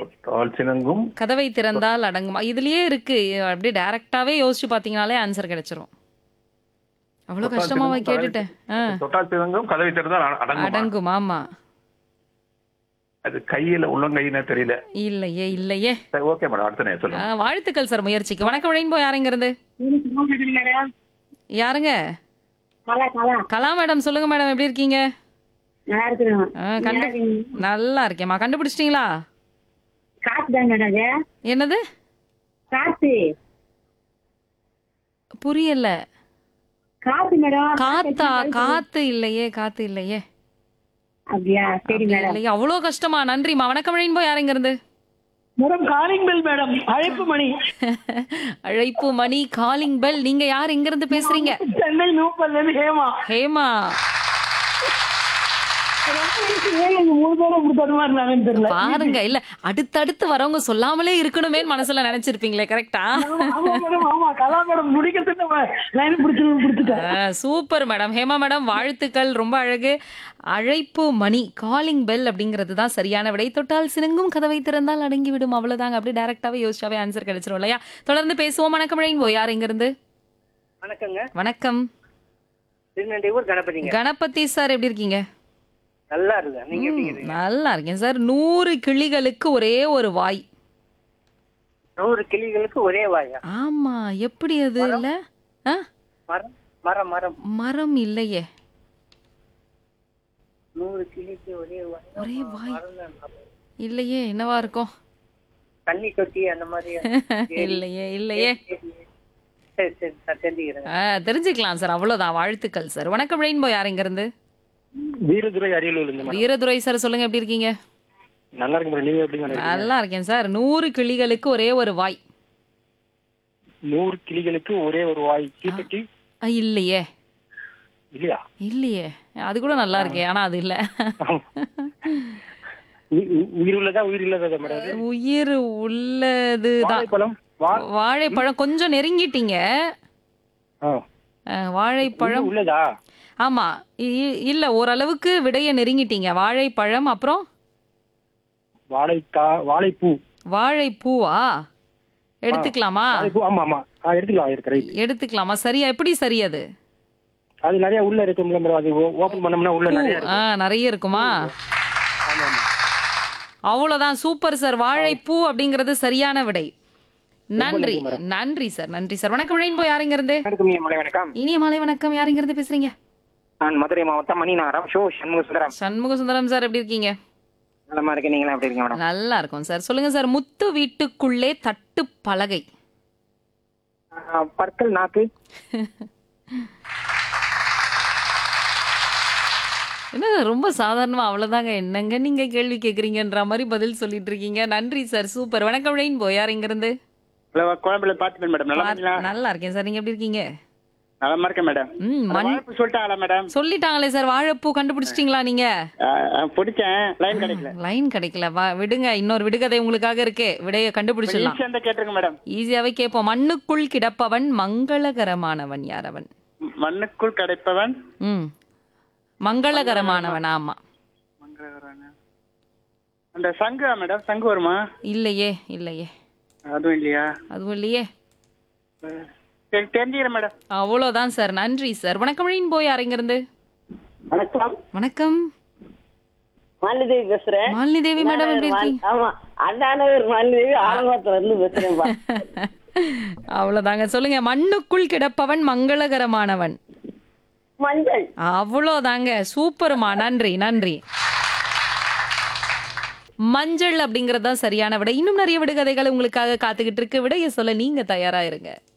தொட்டால் சினங்கும் கதவை திறந்தால் அடங்குமா இதுலயே இருக்கு அப்படியே டைரக்டாவே யோசிச்சு பாத்தீங்கனாலே ஆன்சர் கிடைச்சிரும் அவ்வளவு தொட்டால் கஷ்டமாவா சினங்கும், கேட்டுட்டேன் ஆ, தொட்டால் சினங்கும் கதவை திறந்தால் அ- அடங்குமா அடங்கும் ஆமா அது கையில உள்ளங்கையினா தெரியல இல்லையே இல்லையே சரி ஓகே மேடம் அடுத்த நேரம் ஆ, சொல்லுங்க வாழ்த்துக்கள் சார் முயற்சிக்கு வணக்கம் ரெயின்போ யாருங்க இருந்து மேடம் யாருங்க கலா கலா கலா மேடம் சொல்லுங்க மேடம் எப்படி இருக்கீங்க நல்லா இருக்கிறோம் ஆ, கண்டு நல்லா இருக்கேம்மா கண்டுபிடிச்சிட்டீங்களா காசு தான் மேடம் அது என்னது காசு புரியல காசு மேடம் காத்தா காத்து இல்லையே காத்து இல்லையே அப்படியா சரி மேடம் இல்லையே அவ்வளோ கஷ்டமா நன்றிம்மா வணக்கம் ரெயின்போ யாருங்க இருந்து மேடம் காலிங் பெல் மேடம் அழைப்பு மணி அழைப்பு மணி காலிங் பெல் நீங்க யார் எங்க இருந்து பேசுறீங்க சென்னை நூப்பல்ல இருந்து ஹேமா ஹேமா ஏன் எங்க மூணு பேரும் இப்படி தருமாறுனாங்கன்னு தெரியல பாருங்க இல்ல அடுத்தடுத்து வரவங்க சொல்லாமலே இருக்கணுமே மனசுல நினைச்சிருப்பீங்களே கரெக்டா ஆமா மேடம் ஆமா கலா மேடம் முடிக்கிறதுக்கு நம்ம லைன் பிடிச்சு பிடிச்சிட்டேன் சூப்பர் மேடம் ஹேமா மேடம் வாழ்த்துக்கள் ரொம்ப அழகு அழைப்பு மணி காலிங் பெல் அப்படிங்கிறது தான் சரியான விடை தொட்டால் சினுங்கும் கதவை திறந்தால் அடங்கி விடும் அவ்வளவுதாங்க அப்படியே டைரக்டாவே யோசிச்சாவே ஆன்சர் கிடைச்சிரும் இல்லையா தொடர்ந்து பேசுவோம் வணக்கம் ரெயின்போ யார் எங்க இருந்து வணக்கங்க வணக்கம் திருநெல்வேலூர் கணபதிங்க கணபதி சார் எப்படி இருக்கீங்க நல்லா இருக்கு நீங்க எப்படி இருக்கீங்க நல்லா இருக்கேன் சார் நூறு கிளிகளுக்கு ஒரே ஒரு வாய் நூறு கிளிகளுக்கு ஒரே வாயா ஆமா எப்படி அது இல்ல ஆ? மரம் மரம் மரம் மரம் இல்லையே நூறு கிளிக்கு ஒரே வாய் ஒரே வாய் மரம் தான். இல்லையே என்னவா இருக்கும் தண்ணி தொட்டி அந்த மாதிரி இல்லையே இல்லையே சரி சரி நான் தெரிஞ்சுக்கிறேன் ஆ, தெரிஞ்சுக்கலாம் சார் அவ்வளவுதான் வாழ்த்துக்கள் சார் வணக்கம் ரெயின்போ யார் இங்க இருந்து வீரதுரை அரியலூர் இருந்து வீரதுரை சார் சொல்லுங்க எப்படி இருக்கீங்க நல்லா இருக்கு மேடம் நீங்க எப்படி மேடம் நல்லா இருக்கேன் சார் நூறு கிளிகளுக்கு ஒரே ஒரு வாய் நூறு கிளிகளுக்கு ஒரே ஒரு வாய் தீப்பெட்டி ஆ, இல்லையே இல்லையா இல்லையே அது கூட நல்லா இருக்கே ஆனா அது இல்ல உ- உ- உயிர் உள்ளதா உயிர் இல்லாததா மேடம் அது? உயிர் உள்ளதுதான் வாழைப்பழம் வா வாழைப்பழம் கொஞ்சம் நெருங்கிட்டீங்க ஆ. ஆ, வாழைப்பழம் உள்ளதா ஆமா இ- இல்ல ஓரளவுக்கு விடைய நெருங்கிட்டீங்க வாழைப்பழம் அப்புறம் வாழைக்கா வாழைப்பூ வாழைப்பூவா எடுத்துக்கலாமா வாழைப்பூ ஆமா ஆமா ஆ எடுத்துக்கலாம் இருக்கு ரைட் எடுத்துக்கலாமா சரியா எப்படி சரி அது அது நிறைய உள்ள இருக்கும்ல மேடம் அது ஓபன் பண்ணோம்னா உள்ள நிறைய ஆ நிறைய இருக்குமா அவ்வளவுதான் சூப்பர் சார் வாழைப்பூ அப்படிங்கிறது சரியான விடை நன்றி நன்றி சார் நன்றி சார் வணக்கம் ரெயின்போ யாருங்க இருந்து வணக்கம் மலை வணக்கம் இனிய மாலை வணக்கம் யாருங்க இருந்து பேசுறீங்க நான் மதுரை மாவட்டம் மணிநகரம் ஷோ சண்முக சுந்தரம் சண்முக சுந்தரம் சார் எப்படி இருக்கீங்க நல்லமா இருக்கேன் நீங்களா எப்படி இருக்கீங்க மேடம் நல்லா இருக்கும் சார் சொல்லுங்க சார் முத்து வீட்டுக்குள்ளே தட்டு பலகை ஆ, பற்கள் நாக்கு என்ன ரொம்ப சாதாரணமா அவ்வளவுதாங்க என்னங்க நீங்க கேள்வி கேக்குறீங்கன்ற மாதிரி பதில் சொல்லிட்டு இருக்கீங்க நன்றி சார் சூப்பர் வணக்கம் ரெயின்போ யார் இங்க இருந்து ஹலோ குழம்புல பாத்துப்பேன் மேடம் நல்லா இருக்கீங்களா நல்லா இருக்கேன் சார் நீங்க எப்படி இருக்கீங்க நலமா இருக்கேன் மேடம் ம் மண் வாழைப்பூ சொல்லிட்டாங்களா மேடம் சொல்லிட்டாங்களே சார் வாழைப்பூ கண்டுபிடிச்சிட்டீங்களா நீங்க பிடிச்சேன் லைன் கிடைக்கல லைன் கிடைக்கல வா விடுங்க இன்னொரு விடுகதை உங்களுக்காக இருக்கே விடைய கண்டுபிடிச்சிடலாம் ஈஸியா இருந்தா கேட்டுருங்க மேடம் ஈஸியாவே கேட்போம் மண்ணுக்குள் கிடப்பவன் மங்களகரமானவன் யார் அவன் மண்ணுக்குள் கிடைப்பவன் ம் மங்களகரமானவன் ஆமா அந்த சங்கா மேடம் சங்கு வருமா இல்லையே இல்லையே அதுவும் இல்லையா அதுவும் இல்லையே சரி தெரிஞ்சுக்கிறேன் மேடம் அவ்வளோதான் சார் நன்றி சார் வணக்கம் போய் யார் இருந்து வணக்கம் வணக்கம் மாலிதேவி பேசுறேன் மாலினி தேவி மேடம் எப்படி இருக்கீங்க ஆமா அண்ணாநகர் மாலிதேவி ஆலங்குளத்துல இருந்து பேசுறேன்பா அவ்வளோதாங்க சொல்லுங்க மண்ணுக்குள் கிடப்பவன் மங்களகரமானவன் மஞ்சள் அவ்வளோதாங்க சூப்பர்மா நன்றி நன்றி மஞ்சள் அப்படிங்கறது தான் சரியான விடை இன்னும் நிறைய விடுகதைகள் உங்களுக்காக காத்துக்கிட்டு இருக்கு விடைய சொல்ல நீங்க தயாரா இருங்க